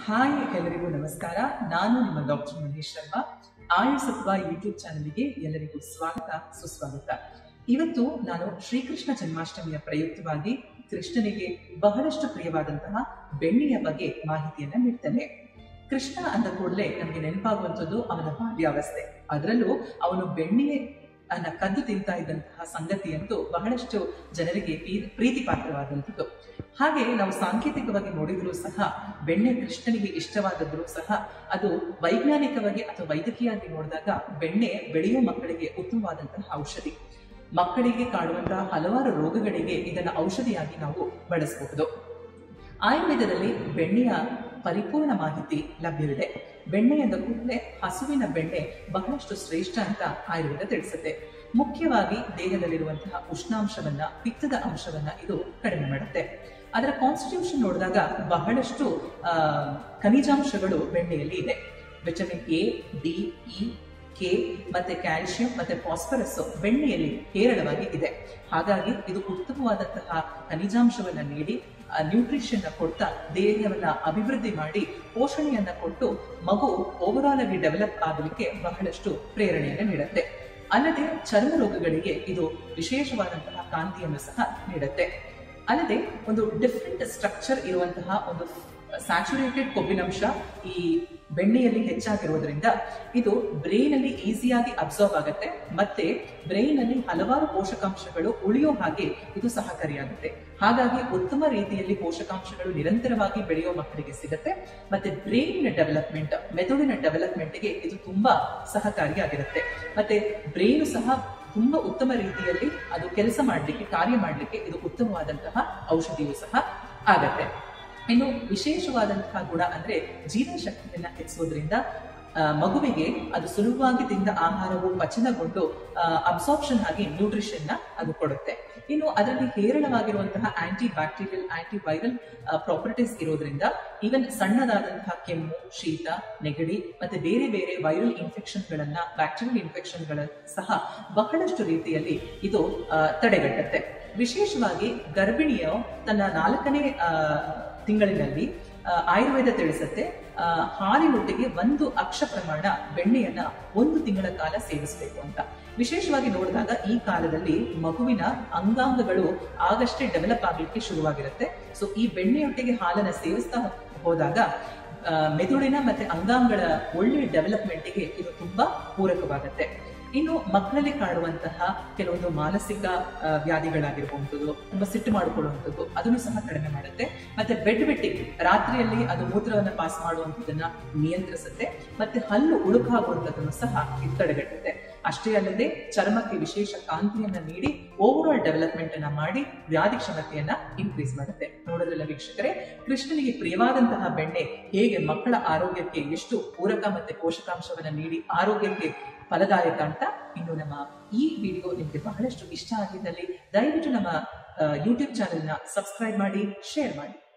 hi ಎಲ್ಲರಿಗೂ ನಮಸ್ಕಾರ ನಾನು ನಿಮ್ಮ ಡಾಕ್ಟರ್ ಮಹೇಶ್ ಶರ್ಮಾ ಆಯುಸತ್ವ ಯೂಟ್ಯೂಬ್ ಚಾನಲ್ಗೆ ಎಲ್ಲರಿಗೂ ಸ್ವಾಗತ ಸುಸ್ವಾಗತ ಇವತ್ತು ನಾನು ಶ್ರೀಕೃಷ್ಣ ಜನ್ಮಾಷ್ಟಮಿಯ ಪ್ರಯುಕ್ತವಾಗಿ ಕೃಷ್ಣನಿಗೆ ಬಹಳಷ್ಟು ಪ್ರಿಯವಾದಂತಹ ಬೆಣ್ಣೆಯ ಬಗ್ಗೆ ಮಾಹಿತಿಯನ್ನ ನೀಡ್ತೇನೆ ಕೃಷ್ಣ ಅಂದ ಕೂಡಲೇ ನಮಗೆ ನೆನಪಾಗುವಂಥದ್ದು ಅವನ ಬಾಲ್ಯಾವಸ್ಥೆ ಅದರಲ್ಲೂ ಅವನು ಬೆಣ್ಣೆ ಅನ್ನ ಕದ್ದು ತಿಂತಾ ಇದ್ದಂತಹ ಸಂಗತಿಯಂತೂ ಬಹಳಷ್ಟು ಜನರಿಗೆ ಪ್ರೀ- ಪ್ರೀತಿ ಪಾತ್ರವಾದಂಥದ್ದು ಹಾಗೆ ನಾವು ಸಾಂಕೇತಿಕವಾಗಿ ನೋಡಿದರೂ ಸಹ ಬೆಣ್ಣೆ ಕೃಷ್ಣನಿಗೆ ಇಷ್ಟವಾದದ್ರೂ ಸಹ ಅದು ವೈಜ್ಞಾನಿಕವಾಗಿ ಅಥವಾ ವೈದ್ಯಕೀಯವಾಗಿ ನೋಡಿದಾಗ ಬೆಣ್ಣೆ ಬೆಳೆಯುವ ಮಕ್ಕಳಿಗೆ ಉತ್ತಮವಾದಂತಹ ಔಷಧಿ ಮಕ್ಕಳಿಗೆ ಕಾಡುವಂತಹ ಹಲವಾರು ರೋಗಗಳಿಗೆ ಇದನ್ನ ಔಷಧಿಯಾಗಿ ನಾವು ಬಳಸಬಹುದು ಆಯುರ್ವೇದದಲ್ಲಿ ಬೆಣ್ಣೆಯ ಪರಿಪೂರ್ಣ ಮಾಹಿತಿ ಲಭ್ಯವಿದೆ ಬೆಣ್ಣೆ ಎಂದ ಕೂಡಲೇ ಹಸುವಿನ ಬೆಣ್ಣೆ ಬಹಳಷ್ಟು ಶ್ರೇಷ್ಠ ಅಂತ ಆಯುರ್ವೇದ ತಿಳಿಸುತ್ತೆ ಮುಖ್ಯವಾಗಿ ದೇಹದಲ್ಲಿರುವಂತಹ ಉಷ್ಣಾಂಶವನ್ನ ಪಿತ್ತದ ಅಂಶವನ್ನ ಇದು ಕಡಿಮೆ ಮಾಡುತ್ತೆ ಅದರ ಕಾನ್ಸ್ಟಿಟ್ಯೂಷನ್ ನೋಡಿದಾಗ ಬಹಳಷ್ಟು ಆ, ಖನಿಜಾಂಶಗಳು ಬೆಣ್ಣೆಯಲ್ಲಿ ಇದೆ vitamin A D E K ಮತ್ತೆ ಕ್ಯಾಲ್ಸಿಯಂ ಮತ್ತೆ ಫಾಸ್ಫರಸ್ ಬೆಣ್ಣೆಯಲ್ಲಿ ಹೇರಳವಾಗಿ ಇದೆ ಹಾಗಾಗಿ ಇದು ಉತ್ತಮವಾದಂತಹ ಖನಿಜಾಂಶವನ್ನ ನೀಡಿ ನ್ಯೂಟ್ರಿಷನ್ ಕೊಡ್ತಾ ದೇಹವನ್ನ ಅಭಿವೃದ್ಧಿ ಮಾಡಿ ಪೋಷಣೆಯನ್ನ ಕೊಟ್ಟು ಮಗು ಓವರಾಲ್ ಆಗಿ ಡೆವಲಪ್ ಆಗಲಿಕ್ಕೆ ಬಹಳಷ್ಟು ಪ್ರೇರಣೆಯನ್ನು ನೀಡುತ್ತೆ ಅಲ್ಲದೆ ಚರ್ಮ ರೋಗಗಳಿಗೆ ಇದು ವಿಶೇಷವಾದಂತಹ ಕಾಂತಿಯನ್ನು ಸಹ ನೀಡುತ್ತೆ ಅಲ್ಲದೆ ಒಂದು ಡಿಫ್ರೆಂಟ್ ಸ್ಟ್ರಕ್ಚರ್ ಇರುವಂತಹ ಒಂದು ಸ್ಯಾಚುರೇಟೆಡ್ ಕೊಬ್ಬಿನಂಶ ಈ ಬೆಣ್ಣೆಯಲ್ಲಿ ಹೆಚ್ಚಾಗಿರೋದ್ರಿಂದ ಇದು ಬ್ರೈನ್ ಅಲ್ಲಿ ಈಸಿಯಾಗಿ ಅಬ್ಸರ್ವ್ ಆಗುತ್ತೆ ಮತ್ತೆ ಬ್ರೈನ್ ಅಲ್ಲಿ ಹಲವಾರು ಪೋಷಕಾಂಶಗಳು ಉಳಿಯೋ ಹಾಗೆ ಇದು ಸಹಕಾರಿಯಾಗುತ್ತೆ ಹಾಗಾಗಿ ಉತ್ತಮ ರೀತಿಯಲ್ಲಿ ಪೋಷಕಾಂಶಗಳು ನಿರಂತರವಾಗಿ ಬೆಳೆಯೋ ಮಕ್ಕಳಿಗೆ ಸಿಗುತ್ತೆ ಮತ್ತೆ ಬ್ರೈನ್ ಡೆವಲಪ್ಮೆಂಟ್ ಮೆದುಳಿನ ಡೆವಲಪ್ಮೆಂಟ್ಗೆ ಇದು ತುಂಬಾ ಸಹಕಾರಿಯಾಗಿರುತ್ತೆ ಮತ್ತೆ ಬ್ರೈನ್ ಸಹ ತುಂಬಾ ಉತ್ತಮ ರೀತಿಯಲ್ಲಿ ಅದು ಕೆಲಸ ಮಾಡಲಿಕ್ಕೆ ಕಾರ್ಯ ಮಾಡಲಿಕ್ಕೆ ಇದು ಉತ್ತಮವಾದಂತಹ ಔಷಧಿಯೂ ಸಹ ಆಗತ್ತೆ ಇನ್ನು ವಿಶೇಷವಾದಂತಹ ಗುಣ ಅಂದ್ರೆ ಜೀವಶಕ್ತಿಯನ್ನ ಹೆಚ್ಚಿಸೋದ್ರಿಂದ ಆ, ಮಗುವಿಗೆ ಅದು ಸುಲಭವಾಗಿ ತಿಂದ ಆಹಾರವು ಪಚನಗೊಂಡು ಅಬ್ಸಾರ್ಪ್ಷನ್ ಆಗಿ ನ್ಯೂಟ್ರಿಷನ್ ನ ಅದು ಕೊಡುತ್ತೆ ಇನ್ನು ಅದರಲ್ಲಿ ಹೇರಳವಾಗಿರುವಂತಹ anti bacterial anti viral properties ಇರೋದ್ರಿಂದ ಈವನ್ ಸಣ್ಣದಾದಂತಹ ಕೆಮ್ಮು ಶೀತ ನೆಗಡಿ ಮತ್ತೆ ಬೇರೆ ಬೇರೆ ವೈರಲ್ ಇನ್ಫೆಕ್ಷನ್ಗಳನ್ನ ಬ್ಯಾಕ್ಟೀರಿಯಲ್ ಇನ್ಫೆಕ್ಷನ್ಗಳ ಸಹ ಬಹಳಷ್ಟು ರೀತಿಯಲ್ಲಿ ಇದು ಆ, ತಡೆಗಟ್ಟುತ್ತೆ ವಿಶೇಷವಾಗಿ ಗರ್ಭಿಣಿಯು ತನ್ನ ನಾಲ್ಕನೇ ಆ, ತಿಂಗಳಿನಲ್ಲಿ ಆ, ಆಯುರ್ವೇದ ತಿಳಿಸುತ್ತೆ ಆ, ಹಾಲಿನೊಟ್ಟಿಗೆ ಒಂದು ಅಕ್ಷ ಪ್ರಮಾಣ ಬೆಣ್ಣೆಯನ್ನ ಒಂದು ತಿಂಗಳ ಕಾಲ ಸೇವಿಸಬೇಕು ಅಂತ ವಿಶೇಷವಾಗಿ ನೋಡಿದಾಗ ಈ ಕಾಲದಲ್ಲಿ ಮಗುವಿನ ಅಂಗಾಂಗಗಳು ಆಗಷ್ಟೇ ಡೆವಲಪ್ ಆಗಲಿಕ್ಕೆ ಶುರುವಾಗಿರುತ್ತೆ ಸೊ ಈ ಬೆಣ್ಣೆಯೊಟ್ಟಿಗೆ ಹಾಲನ್ನ ಸೇವಿಸ್ತಾ ಹೋದಾಗ ಆ, ಮೆದುಳಿನ ಮತ್ತೆ ಅಂಗಾಂಗಗಳ ಒಳ್ಳೆಯ ಡೆವಲಪ್ಮೆಂಟ್ಗೆ ಇದು ತುಂಬಾ ಪೂರಕವಾಗುತ್ತೆ ಇನ್ನು ಮಕ್ಕಳಲ್ಲಿ ಕಾಡುವಂತಹ ಕೆಲವೊಂದು ಮಾನಸಿಕ ಆ, ವ್ಯಾಧಿಗಳಾಗಿರುವಂಥದ್ದು ತುಂಬಾ ಸಿಟ್ಟು ಮಾಡಿಕೊಳ್ಳುವಂಥದ್ದು ಅದನ್ನು ಸಹ ಕಡಿಮೆ ಮಾಡುತ್ತೆ ಮತ್ತೆ ಬೆಡ್ ಬೆಟ್ಟಿಂಗ್ ರಾತ್ರಿಯಲ್ಲಿ ಅದು ಮೂತ್ರವನ್ನ ಪಾಸ್ ಮಾಡುವಂಥದ್ದನ್ನ ನಿಯಂತ್ರಿಸುತ್ತೆ ಮತ್ತೆ ಹಲ್ಲು ಉಳುಕಾಗುವಂಥದ್ದನ್ನು ಸಹ ಇದು ತಡೆಗಟ್ಟುತ್ತೆ ಅಷ್ಟೇ ಅಲ್ಲದೆ ಚರ್ಮಕ್ಕೆ ವಿಶೇಷ ಕಾಂತಿಯನ್ನ ನೀಡಿ ಓವರ್ ಆಲ್ ಡೆವಲಪ್ಮೆಂಟ್ ಅನ್ನ ಮಾಡಿ ವ್ಯಾಧಿ ಕ್ಷಮತೆಯನ್ನ ಇನ್ಕ್ರೀಸ್ ಮಾಡುತ್ತೆ ನೋಡೋದ್ರಲ್ಲ ವೀಕ್ಷಕರೇ ಕೃಷ್ಣನಿಗೆ ಪ್ರಿಯವಾದಂತಹ ಬೆಣ್ಣೆ ಹೇಗೆ ಮಕ್ಕಳ ಆರೋಗ್ಯಕ್ಕೆ ಎಷ್ಟು ಪೂರಕ ಮತ್ತೆ ಪೋಷಕಾಂಶವನ್ನ ನೀಡಿ ಆರೋಗ್ಯಕ್ಕೆ ಫಲದಾಯಕ ಅಂತ ಇನ್ನು ನಮ್ಮ ಈ ವಿಡಿಯೋ ನಿಮಗೆ ಬಹಳಷ್ಟು ಇಷ್ಟ ಆಗಿದ್ದಲ್ಲಿ ದಯವಿಟ್ಟು ನಮ್ಮ ಯೂಟ್ಯೂಬ್ ಚಾನೆಲ್ನ ಸಬ್ಸ್ಕ್ರೈಬ್ ಮಾಡಿ ಶೇರ್ ಮಾಡಿ